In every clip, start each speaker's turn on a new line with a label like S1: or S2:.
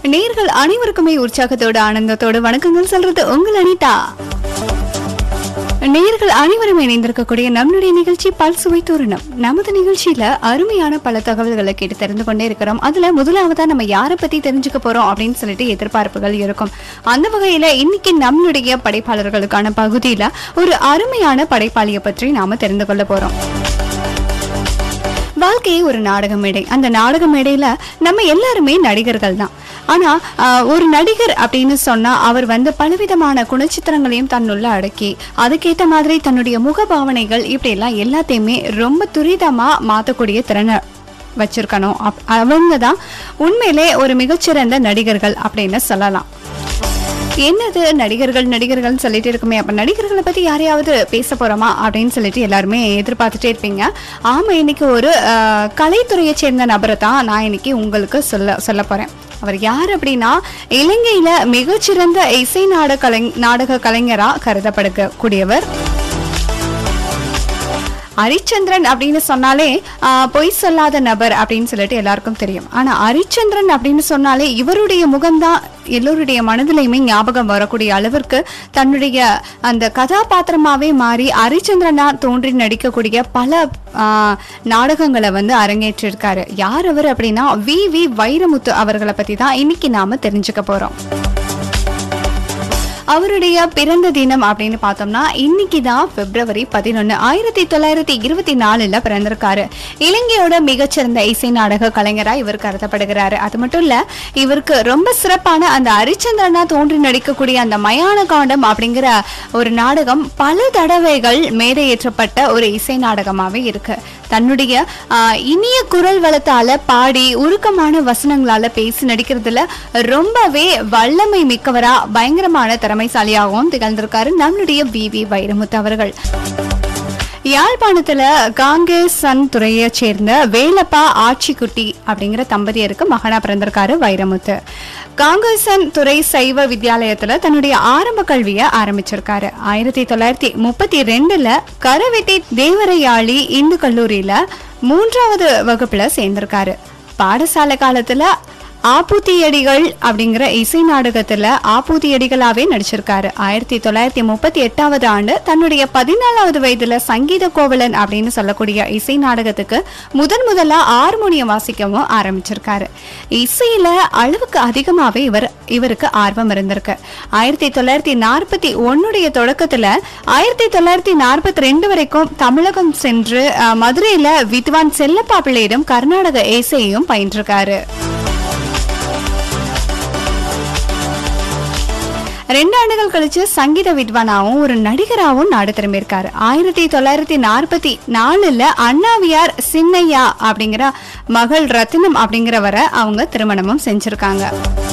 S1: நேர்கள் அனைவருக்குமே உற்சாகத்தோடு ஆனந்தத்தோடு வணக்கங்கள் சொல்றது உங்கள் அனிதா நேர்கள் அனைவரும் இணைந்திருக்கக்கூடிய நம்மளுடைய நிகழ்ச்சி பல் சுவை தோரணம் நமது நிகழ்ச்சியில அருமையான பல தகவல்களை கேட்டு தெரிந்து கொண்டே இருக்கிறோம் அதுல முதலாவதா நம்ம யாரை பத்தி தெரிஞ்சுக்க போறோம் அப்படின்னு சொல்லிட்டு எதிர்பார்ப்புகள் இருக்கும் அந்த வகையில இன்னைக்கு நம்மளுடைய படைப்பாளர்களுக்கான பகுதியில ஒரு அருமையான படைப்பாளியை பற்றி நாம தெரிந்து கொள்ள போறோம் வாழ்க்கையே ஒரு நாடக மேடை அந்த நாடக மேடையில நம்ம எல்லாருமே நடிகர்கள் தான் ஆனா ஆஹ், ஒரு நடிகர் அப்படின்னு சொன்னா அவர் வந்து பலவிதமான குணச்சித்திரங்களையும் தன்னுள்ள அடக்கி அதுக்கேத்த மாதிரி தன்னுடைய முகபாவனைகள் இப்படி எல்லாம் எல்லாத்தையுமே ரொம்ப துரிதமா மாத்தக்கூடிய திறனை வச்சிருக்கணும் அப்- அவங்க தான் உண்மையிலே ஒரு மிகச்சிறந்த நடிகர்கள் அப்படின்னு சொல்லலாம் என்னது நடிகர்கள் நடிகர்கள்னு சொல்லிட்டு இருக்குமே அப்ப நடிகர்களை பத்தி யாரையாவது பேச போறோமா அப்படின்னு சொல்லிட்டு எல்லாருமே எதிர்பார்த்துட்டே இருப்பீங்க ஆமா இன்னைக்கு ஒரு அஹ், கலைத்துறையை சேர்ந்த நபரை தான் நான் இன்னைக்கு உங்களுக்கு சொல்ல சொல்ல போறேன் அவர் யார் அப்படின்னா இலங்கையில மிகச்சிறந்த இசை நாடக கலை நாடக கலைஞரா கருதப்படக்கூடியவர் ஹரிச்சந்திரன் அப்படின்னு சொன்னாலே ஆஹ், பொய் சொல்லாத நபர் அப்படின்னு சொல்லிட்டு எல்லாருக்கும் தெரியும் ஆனா ஹரிச்சந்திரன் அப்படின்னு சொன்னாலே இவருடைய முகம்தான் எல்லோருடைய மனதிலையுமே ஞாபகம் வரக்கூடிய அளவிற்கு தன்னுடைய அந்த கதாபாத்திரமாவே மாறி ஹரிச்சந்திரனா தோன்றி நடிக்கக்கூடிய பல ஆஹ், நாடகங்களை வந்து அரங்கேற்றிருக்காரு யார் அவர் அப்படின்னா வி வி வைரமுத்து அவர்களை பத்தி தான் இன்னைக்கு நாம தெரிஞ்சுக்க போறோம் அவருடைய பிறந்த தினம் அப்படின்னு பார்த்தோம்னா இன்னைக்கு தான் பிப்ரவரி பதினொன்னு ஆயிரத்தி தொள்ளாயிரத்தி இருபத்தி நாலுல பிறந்திருக்காரு இலங்கையோட மிகச்சிறந்த இசை நாடக கலைஞரா இவர் கருதப்படுகிறாரு அது மட்டும் இல்ல இவருக்கு ரொம்ப சிறப்பான அந்த ஹரிச்சந்திரனா தோன்றி நடிக்கக்கூடிய அந்த மயான காண்டம் அப்படிங்கிற ஒரு நாடகம் பல தடவைகள் மேடையேற்றப்பட்ட ஒரு இசை நாடகமாவே இருக்கு தன்னுடைய ஆஹ், இனிய குரல் வளத்தால பாடி உருக்கமான வசனங்களால பேசி நடிக்கிறதுல ரொம்பவே வல்லமை மிக்கவரா பயங்கரமான திறமைசாலியாகவும் திகழ்ந்திருக்காரு நம்மளுடைய வி வி வைரமுத்து அவர்கள் யாழ்ப்பாணத்துல காங்கேசன் துறையை சேர்ந்த வேலப்பா ஆட்சிக்குட்டி அப்படிங்கிற தம்பதியருக்கு மகனா பிறந்திருக்காரு வைரமுத்து காங்கேசன் துறை சைவ வித்யாலயத்துல தன்னுடைய ஆரம்ப கல்வியை ஆரம்பிச்சிருக்காரு ஆயிரத்தி தொள்ளாயிரத்தி முப்பத்தி ரெண்டுல கரவெட்டி தேவரையாளி இந்து கல்லூரியில மூன்றாவது வகுப்புல சேர்ந்திருக்காரு பாடசாலை காலத்துல ஆபூத்தியடிகள் அப்படிங்கிற இசை நாடகத்துல ஆபூத்தியடிகளாவே நடிச்சிருக்காரு ஆயிரத்தி தொள்ளாயிரத்தி முப்பத்தி எட்டாவது ஆண்டு தன்னுடைய பதினாலாவது வயதுல சங்கீத கோவலன் அப்படின்னு சொல்லக்கூடிய இசை நாடகத்துக்கு முதன் முதலா ஹார்மோனியம் வாசிக்கவும் ஆரம்பிச்சிருக்காரு இசையில அளவுக்கு அதிகமாவே இவர் இவருக்கு ஆர்வம் இருந்திருக்கு ஆயிரத்தி தொள்ளாயிரத்தி நாற்பத்தி ஒன்னுடைய தொடக்கத்துல ஆயிரத்தி தொள்ளாயிரத்தி நாற்பத்தி ரெண்டு வரைக்கும் தமிழகம் சென்று அஹ், மதுரையில வித்வான் செல்லப்பா பிள்ளையிடம் கர்நாடக இசையையும் பயின்றிருக்காரு ரெண்டு ஆண்டுகள் கழிச்சு சங்கீத வித்வானாவும் ஒரு நடிகராகவும் நாடு திரும்பியிருக்காரு ஆயிரத்தி தொள்ளாயிரத்தி நாற்பத்தி நாலுல அண்ணாவியார் சின்னையா அப்படிங்கிற மகள் ரத்தினம் அப்படிங்கிறவரை அவங்க திருமணமும் செஞ்சிருக்காங்க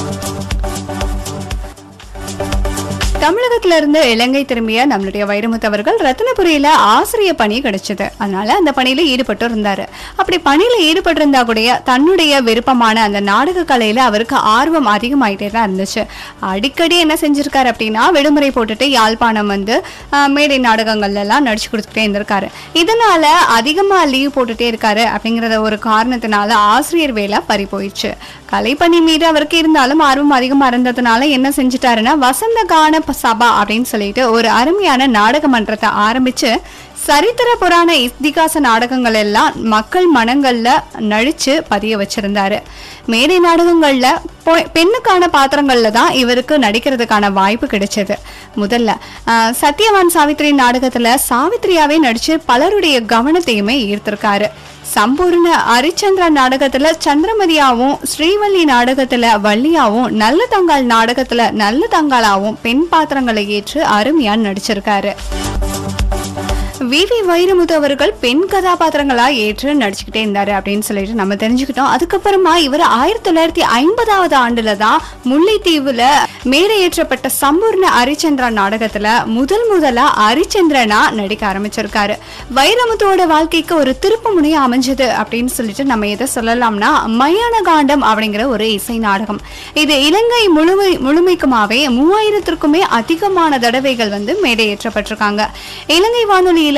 S1: தமிழகத்துல இருந்து இலங்கை திரும்பிய நம்மளுடைய வைரமுத்து அவர்கள் ரத்தினபுரியில ஆசிரிய பணி கிடைச்சது அதனால அந்த பணியில ஈடுபட்டு இருந்தாரு அப்படி பணியில ஈடுபட்டு இருந்தா கூட தன்னுடைய விருப்பமான அந்த நாடக கலையில அவருக்கு ஆர்வம் அதிகமாயிட்டே தான் இருந்துச்சு அடிக்கடி என்ன செஞ்சிருக்காரு அப்படின்னா விடுமுறை போட்டுட்டு யாழ்ப்பாணம் வந்து ஆஹ், மேடை நாடகங்கள்ல எல்லாம் நடிச்சு கொடுத்துட்டே இருந்திருக்காரு இதனால அதிகமா லீவ் போட்டுட்டே இருக்காரு அப்படிங்கறத ஒரு காரணத்தினால ஆசிரியர் வேலை பறி போயிடுச்சு கலைப்பணி மீது அவருக்கு இருந்தாலும் ஆர்வம் அதிகமா இருந்ததுனால என்ன செஞ்சுட்டாருன்னா வசந்த கான ப- சபா அப்படின்னு சொல்லிட்டு ஒரு அருமையான நாடக மன்றத்தை ஆரம்பிச்சு சரித்திர புராண இதிகாச நாடகங்கள் எல்லாம் மக்கள் மனங்கள்ல நடிச்சு பதிய வச்சிருந்தாரு மேடை நாடகங்கள்ல பொ- பெண்ணுக்கான பாத்திரங்கள்ல தான் இவருக்கு நடிக்கிறதுக்கான வாய்ப்பு கிடைச்சது முதல்ல ஆஹ், சத்யவான் சாவித்திரி நாடகத்துல சாவித்திரியாவே நடிச்சு பலருடைய கவனத்தையுமே ஈர்த்திருக்காரு சம்பூர்ண ஹரிச்சந்திரா நாடகத்துல சந்திரமதியாவும் ஸ்ரீவள்ளி நாடகத்துல வள்ளியாவும் நல்ல தங்காள் நாடகத்துல நல்ல தங்காளாவும் பெண் பாத்திரங்களை ஏற்று அருமையா நடிச்சிருக்காரு வி வி வைரமுத்து அவர்கள் பெண் கதாபாத்திரங்களா ஏற்று நடிச்சுக்கிட்டே இருந்தாரு அப்படின்னு சொல்லிட்டு நம்ம தெரிஞ்சுக்கிட்டோம் அதுக்கப்புறமா இவர் ஆயிரத்தி தொள்ளாயிரத்தி ஐம்பதாவது ஆண்டுல தான் முல்லைத்தீவுல மேடையேற்றப்பட்ட சம்பூர்ண ஹரிச்சந்திரா நாடகத்துல முதல் முதலா ஹரிச்சந்திரனா நடிக்க ஆரம்பிச்சிருக்காரு வைரமுத்துவோட வாழ்க்கைக்கு ஒரு திருப்பு முனையா அமைஞ்சது அப்படின்னு சொல்லிட்டு நம்ம எதை சொல்லலாம்னா மயான காண்டம் அப்படிங்கிற ஒரு இசை நாடகம் இது இலங்கை முழுமை முழுமைக்குமாவே மூவாயிரத்திற்குமே அதிகமான தடவைகள் வந்து மேடையேற்றப்பட்டிருக்காங்க இலங்கை வானொலியில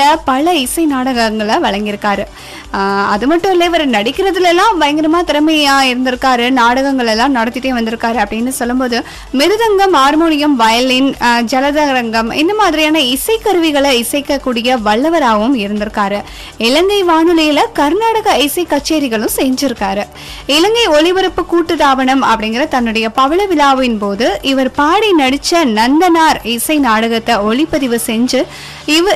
S1: பல இசை நாடகங்களை வழங்கியிருக்காரு ஆஹ் அது மட்டும் இல்லை இவர் நடிக்கிறதுல எல்லாம் பயங்கரமா திறமையா இருந்திருக்காரு நாடகங்கள் எல்லாம் நடத்திட்டே வந்திருக்காரு அப்படின்னு சொல்லும்போது மிருதங்கம் ஹார்மோனியம் வயலின் ஆஹ் ஜலதரங்கம் இந்த மாதிரியான இசைக்கருவிகளை இசைக்கக்கூடிய வல்லவராகவும் இருந்திருக்காரு இலங்கை வானொலியில கர்நாடக இசை கச்சேரிகளும் செஞ்சிருக்காரு இலங்கை ஒலிபரப்பு கூட்டுத்தாபனம் அப்படிங்கிற தன்னுடைய பவள விழாவின் போது இவர் பாடி நடிச்ச நந்தனார் இசை நாடகத்தை ஒளிப்பதிவு செஞ்சு இவர்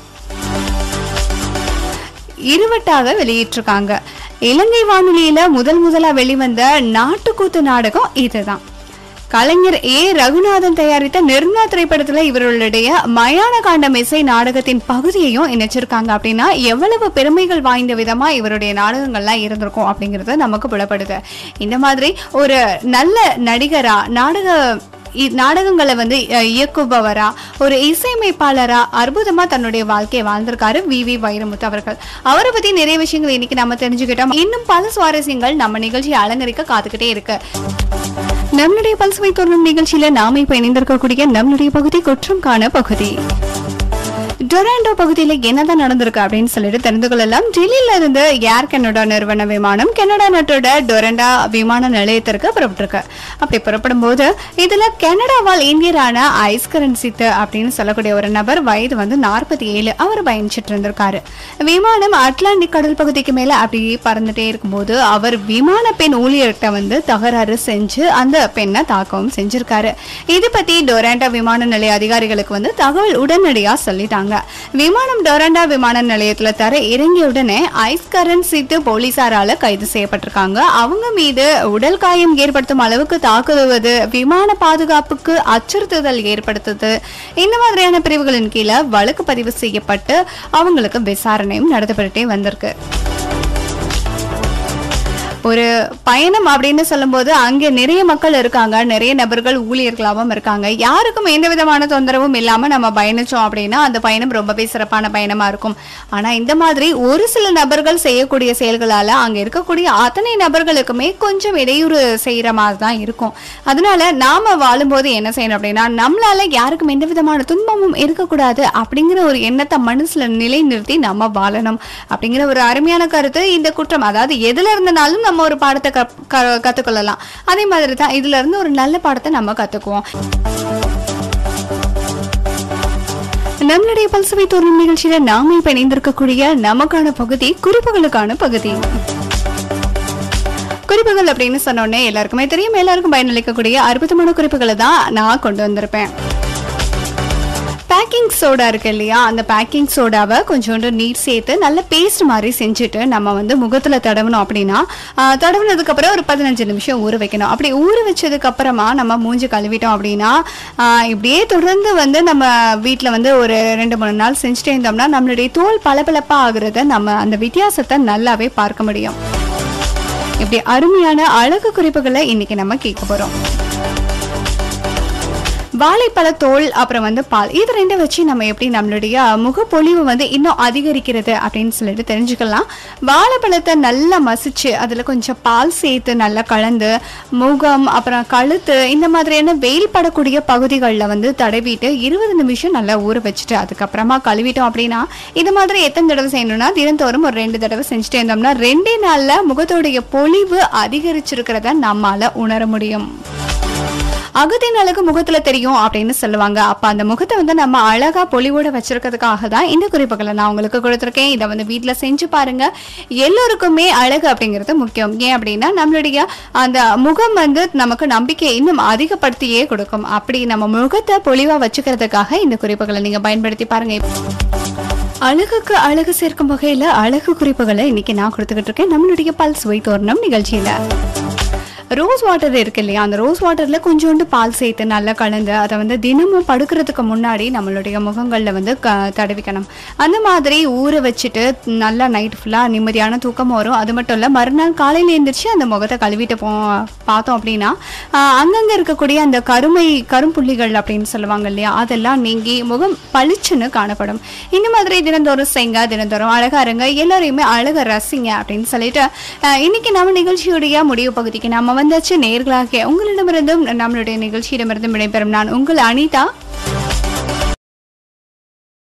S1: இருவட்டாக வெளியிட்டிருக்காங்க இலங்கை வானொலியில முதல் முதலா வெளிவந்த நாட்டுக்கூத்து நாடகம் இதுதான் கலைஞர் ஏ ரகுநாதன் தயாரித்த நிர்மலா திரைப்படத்துல இவர்களுடைய மயான காண்டம் இசை நாடகத்தின் பகுதியையும் இணைச்சிருக்காங்க அப்படின்னா எவ்வளவு பெருமைகள் வாய்ந்த விதமா இவருடைய நாடகங்கள்லாம் இருந்திருக்கும் அப்படிங்கிறது நமக்கு புலப்படுது இந்த மாதிரி ஒரு நல்ல நடிகரா நாடக இ- நாடகங்களை வந்து அஹ், இயக்குபவரா ஒரு இசையமைப்பாளரா அற்புதமா தன்னுடைய வாழ்க்கையை வாழ்ந்திருக்காரு வி வி வைரமுத்து அவர்கள் அவரை பத்தி நிறைய விஷயங்கள் இன்னைக்கு நம்ம தெரிஞ்சுக்கிட்டோம் இன்னும் பல சுவாரஸ்யங்கள் நம்ம நிகழ்ச்சியை அலங்கரிக்க காத்துக்கிட்டே இருக்கு நம்மளுடைய பல்சுவை தோறும் நிகழ்ச்சியில நாம இப்ப இணைந்திருக்கக்கூடிய நம்மளுடைய பகுதி குற்றம் காண பகுதி டொராண்டோ பகுதியில் என்னதான் நடந்திருக்கு அப்படின்னு சொல்லிட்டு தெரிந்து கொள்ளலாம் டெல்லியில இருந்து ஏர் கனடா நிறுவன விமானம் கனடா நாட்டோட டொரண்டா விமான நிலையத்திற்கு புறப்பட்டிருக்கு அப்படி புறப்படும் போது இதுல கனடாவால் இந்தியரான ஐஸ்கரன் சித்து அப்படின்னு சொல்லக்கூடிய ஒரு நபர் வயது வந்து நாற்பத்தி ஏழு அவர் பயணிச்சிட்டு இருந்திருக்காரு விமானம் அட்லாண்டிக் கடல் பகுதிக்கு மேல அப்படியே பறந்துட்டே இருக்கும்போது அவர் விமான பெண் ஊழியர்கிட்ட வந்து தகராறு செஞ்சு அந்த பெண்ணை தாக்கவும் செஞ்சிருக்காரு இது பத்தி டொராண்டா விமான நிலைய அதிகாரிகளுக்கு வந்து தகவல் உடனடியா சொல்லிட்டாங்க விமானம் டொராண்டா விமான நிலையத்துல தர இறங்கிய உடனே ஐஸ்கரன் சித்து போலீசாரால கைது செய்யப்பட்டிருக்காங்க அவங்க மீது உடல் காயம் ஏற்படுத்தும் அளவுக்கு தாக்குவது விமான பாதுகாப்புக்கு அச்சுறுத்துதல் ஏற்படுத்துது இந்த மாதிரியான பிரிவுகளின் கீழே வழக்கு பதிவு செய்யப்பட்டு அவங்களுக்கு விசாரணையும் நடத்தப்பட்டுட்டே வந்திருக்கு ஒரு பயணம் அப்படின்னு சொல்லும்போது அங்கே நிறைய மக்கள் இருக்காங்க நிறைய நபர்கள் ஊழியர்களாகவும் இருக்காங்க யாருக்கும் எந்த விதமான தொந்தரவும் இல்லாம நம்ம பயணிச்சோம் அப்படின்னா அந்த பயணம் ரொம்பவே சிறப்பான பயணமா இருக்கும் ஆனா இந்த மாதிரி ஒரு சில நபர்கள் செய்யக்கூடிய செயல்களால அங்க இருக்கக்கூடிய அத்தனை நபர்களுக்குமே கொஞ்சம் இடையூறு செய்யற மாதிரி தான் இருக்கும் அதனால நாம வாழும்போது என்ன செய்யணும் அப்படின்னா நம்மளால யாருக்கும் எந்த விதமான துன்பமும் இருக்கக்கூடாது அப்படிங்கிற ஒரு எண்ணத்தை மனசுல நிலைநிறுத்தி நம்ம வாழணும் அப்படிங்கிற ஒரு அருமையான கருத்து இந்த குற்றம் அதாவது எதுல இருந்தனாலும் நம்ம ஒரு பாடத்தை கப்- க- கத்துக்கொள்ளலாம் அதே மாதிரி தான் இதுல இருந்து ஒரு நல்ல பாடத்தை நம்ம கத்துக்குவோம் நம்மளுடைய பல்சுவை தோறும் நிகழ்ச்சியில நாம இப்ப இணைந்திருக்கக்கூடிய நமக்கான பகுதி குறிப்புகளுக்கான பகுதி குறிப்புகள் அப்படின்னு சொன்னோடனே எல்லாருக்குமே தெரியும் எல்லாருக்கும் பயனளிக்கக்கூடிய அற்புதமான குறிப்புகளை தான் நான் கொண்டு வந்திருப்பேன் பேக்கிங் சோடா இருக்கு இல்லையா அந்த பேக்கிங் சோடாவை கொஞ்சோண்டு நீர் சேர்த்து நல்ல பேஸ்ட் மாதிரி செஞ்சுட்டு நம்ம வந்து முகத்துல தடவணும் அப்படின்னா ஆஹ், தடவுனதுக்கு அப்புறம் ஒரு பதினஞ்சு நிமிஷம் ஊற வைக்கணும் அப்படி ஊற வச்சதுக்கு அப்புறமா நம்ம மூஞ்சி கழுவிட்டோம் அப்படின்னா ஆஹ், இப்படியே தொடர்ந்து வந்து நம்ம வீட்டில் வந்து ஒரு ரெண்டு மூணு நாள் செஞ்சுட்டே இருந்தோம்னா நம்மளுடைய தோல் பளபளப்பா ஆகுறத நம்ம அந்த வித்தியாசத்தை நல்லாவே பார்க்க முடியும் இப்படி அருமையான அழகு குறிப்புகளை இன்னைக்கு நம்ம கேட்க போறோம் வாழைப்பழ தோல் அப்புறம் வந்து பால் இது ரெண்டை வச்சு நம்ம எப்படி நம்மளுடைய முகப்பொலிவு வந்து இன்னும் அதிகரிக்கிறது அப்படின்னு சொல்லிட்டு தெரிஞ்சுக்கலாம் வாழைப்பழத்தை நல்லா மசிச்சு அதில் கொஞ்சம் பால் சேர்த்து நல்லா கலந்து முகம் அப்புறம் கழுத்து இந்த மாதிரியான வெயில் படக்கூடிய பகுதிகளில் வந்து தடவிட்டு இருபது நிமிஷம் நல்லா ஊற வச்சுட்டு அதுக்கப்புறமா கழுவிட்டோம் அப்படின்னா இது மாதிரி எத்தனை தடவை செய்யணும்னா தினந்தோறும் ஒரு ரெண்டு தடவை செஞ்சுட்டே இருந்தோம்னா ரெண்டே நாளில் முகத்தோடைய பொலிவு அதிகரிச்சிருக்கிறத நம்மால உணர முடியும் அகத்தின் அழகு முகத்துல தெரியும் அப்படின்னு சொல்லுவாங்க அப்ப அந்த முகத்தை வந்து நம்ம அழகா பொலிவோட வச்சிருக்கிறதுக்காக தான் இந்த குறிப்புகளை நான் உங்களுக்கு கொடுத்துருக்கேன் இதை வந்து வீட்ல செஞ்சு பாருங்க எல்லோருக்குமே அழகு அப்படிங்கிறது முக்கியம் ஏன் அப்படின்னா நம்மளுடைய அந்த முகம் வந்து நமக்கு நம்பிக்கையை இன்னும் அதிகப்படுத்தியே கொடுக்கும் அப்படி நம்ம முகத்தை பொலிவா வச்சுக்கிறதுக்காக இந்த குறிப்புகளை நீங்க பயன்படுத்தி பாருங்க அழகுக்கு அழகு சேர்க்கும் வகையில அழகு குறிப்புகளை இன்னைக்கு நான் கொடுத்துக்கிட்டு இருக்கேன் நம்மளுடைய பல் சுவை தோரணம் நிகழ்ச்சியில ரோஸ் வாட்டர் இருக்கு இல்லையா அந்த ரோஸ் வாட்டர்ல கொஞ்சோண்டு பால் சேர்த்து நல்லா கலந்து அதை வந்து தினமும் படுக்கிறதுக்கு முன்னாடி நம்மளுடைய முகங்கள்ல வந்து க தடவிக்கணும் அந்த மாதிரி ஊற வச்சுட்டு நல்லா நைட் ஃபுல்லா நிம்மதியான தூக்கம் வரும் அது மட்டும் இல்ல மறுநாள் காலையில எழுந்திரிச்சு அந்த முகத்தை கழுவிட்டு போ பார்த்தோம் அப்படின்னா ஆஹ், அங்கங்க இருக்கக்கூடிய அந்த கருமை கரும்புள்ளிகள் அப்படின்னு சொல்லுவாங்க இல்லையா அதெல்லாம் நீங்கி முகம் பளிச்சுன்னு காணப்படும் இந்த மாதிரி தினந்தோறும் செய்ங்க தினந்தோறும் அழகா இருங்க எல்லாரையுமே அழகா ரசிங்க அப்படின்னு சொல்லிட்டு ஆஹ், இன்னைக்கு நம்ம நிகழ்ச்சியுடைய முடிவு பகுதிக்கு நம்ம வந்தாச்சு நேர்களாக உங்களிடமிருந்தும் நம்மளுடைய நிகழ்ச்சியிடமிருந்தும் விடைபெறும் நான் உங்கள் அனிதா